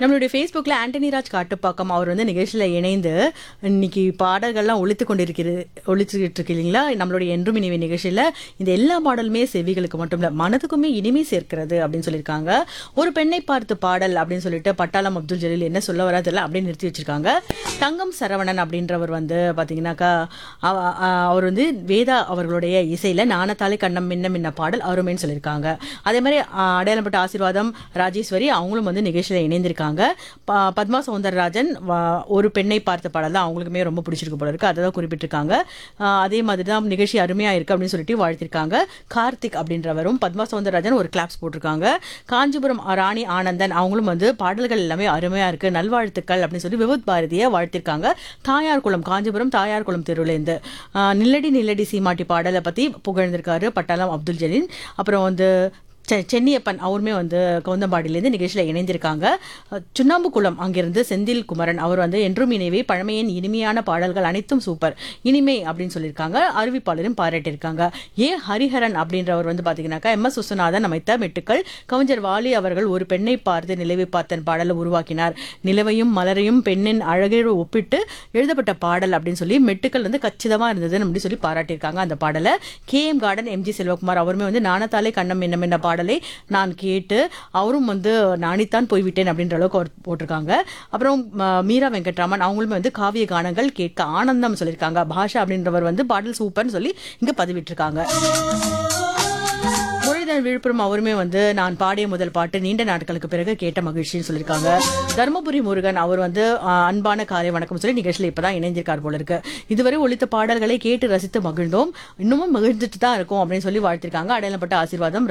நம்மளுடைய ஃபேஸ்புக்கில் ஆண்டனி ராஜ் காட்டுப்பாக்கம் அவர் வந்து நிகழ்ச்சியில் இணைந்து இன்னைக்கு பாடல்கள்லாம் ஒழித்து கொண்டிருக்கிறது ஒழிச்சுக்கிட்டு இருக்கு இல்லைங்களா நம்மளுடைய என்றும் இனிமை நிகழ்ச்சியில் இந்த எல்லா பாடலுமே செவிகளுக்கு மட்டும் இல்லை மனதுக்குமே இனிமை சேர்க்கிறது அப்படின்னு சொல்லியிருக்காங்க ஒரு பெண்ணை பார்த்து பாடல் அப்படின்னு சொல்லிட்டு பட்டாளம் அப்துல் ஜலீல் என்ன சொல்ல வராதில்ல அப்படின்னு நிறுத்தி வச்சிருக்காங்க தங்கம் சரவணன் அப்படின்றவர் வந்து பார்த்தீங்கன்னாக்கா அவ- அ- அவர் வந்து வேதா அவர்களுடைய இசையில் நாணத்தாலே கண்ணம் மின்ன மின்ன பாடல் அருமைன்னு சொல்லியிருக்காங்க அதே மாதிரி அ, அடையாளப்பட்ட ஆசீர்வாதம் ராஜேஸ்வரி அவங்களும் வந்து நிகழ்ச்சியில் இணைந்திருக்காங்க ப- பத்மா சௌந்தரராஜன் வ- ஒரு பெண்ணை பார்த்த பாடல் தான் அவங்களுக்குமே ரொம்ப பிடிச்சிருக்கு போல இருக்கு அதை தான் குறிப்பிட்டிருக்காங்க அ, அதே மாதிரி தான் நிகழ்ச்சி அருமையாக இருக்கு அப்படின்னு சொல்லிட்டு வாழ்த்திருக்காங்க கார்த்திக் அப்படின்றவரும் பத்மா சௌந்தரராஜன் ஒரு கிளாப்ஸ் போட்டிருக்காங்க காஞ்சிபுரம் ராணி ஆனந்தன் அவங்களும் வந்து பாடல்கள் எல்லாமே அருமையா இருக்கு நல்வாழ்த்துக்கள் அப்படின்னு சொல்லி விபத் பாரதியை வாழ்த்திருக்காங்க தாயார் குளம் காஞ்சிபுரம் தாயார் குளம் தெருவுலேருந்து ஆஹ் நில்லடி நில்லடி சீமாட்டி பாடலை பத்தி புகழ்ந்திருக்காரு பட்டாளம் அப்துல் ஜலீல் அப்புறம் வந்து செ- சென்னியப்பன் அவருமே வந்து கவுந்தம்பாடியிலேருந்து நிகழ்ச்சியில் இணைந்திருக்காங்க அஹ் சுண்ணாம்புக்குளம் அங்கிருந்து செந்தில் குமரன் அவர் வந்து என்றும் இணைவே பழமையின் இனிமையான பாடல்கள் அனைத்தும் சூப்பர் இனிமை அப்படின்னு சொல்லியிருக்காங்க அறிவிப்பாளரும் பாராட்டியிருக்காங்க ஏ ஹரிஹரன் அப்படின்றவர் வந்து பார்த்தீங்கன்னாக்கா எம் எஸ் விஸ்வநாதன் அமைத்த மெட்டுக்கள் கவிஞர் வாலி அவர்கள் ஒரு பெண்ணை பார்த்து நிலவை பார்த்தன் பாடலை உருவாக்கினார் நிலவையும் மலரையும் பெண்ணின் அழகோடு ஒப்பிட்டு எழுதப்பட்ட பாடல் அப்படின்னு சொல்லி மெட்டுக்கள் வந்து கச்சிதமாக இருந்ததுன்னு அப்படி சொல்லி பாராட்டியிருக்காங்க அந்த பாடலை K M garden MG Selvakumar அவருமே வந்து நாணத்தாலே கண்ணம் என்னம் என்ற பாடலை நான் கேட்டு அவரும் வந்து நாணித்தான் போய்விட்டேன் அப்படின்ற அளவுக்கு அவர் போட்டிருக்காங்க அப்புறம் ம, மீரா வெங்கட்ராமன் அவங்களுமே வந்து காவிய கானங்கள் கேட்க ஆனந்தம் சொல்லியிருக்காங்க பாஷா அப்படின்றவர் வந்து பாடல் சூப்பர்னு சொல்லி இங்க பதிவிட்டிருக்காங்க முரளிதரன் விழுப்புரம் அவருமே வந்து நான் பாடிய முதல் பாட்டு நீண்ட நாட்களுக்கு பிறகு கேட்ட மகிழ்ச்சின்னு சொல்லியிருக்காங்க தர்மபுரி முருகன் அவர் வந்து ஆ, அன்பான காலை வணக்கம் சொல்லி நிகழ்ச்சியில் இப்பதான் இணைஞ்சிருக்கார் போல இருக்கு இதுவரை ஒழித்த பாடல்களை கேட்டு ரசித்து மகிழ்ந்தோம் இன்னமும் மகிழ்ந்துட்டு தான் இருக்கும் அப்படின்னு சொல்லி வாழ்த்திருக்காங்க அடையாளப்பட்ட ஆசீர்வாதம்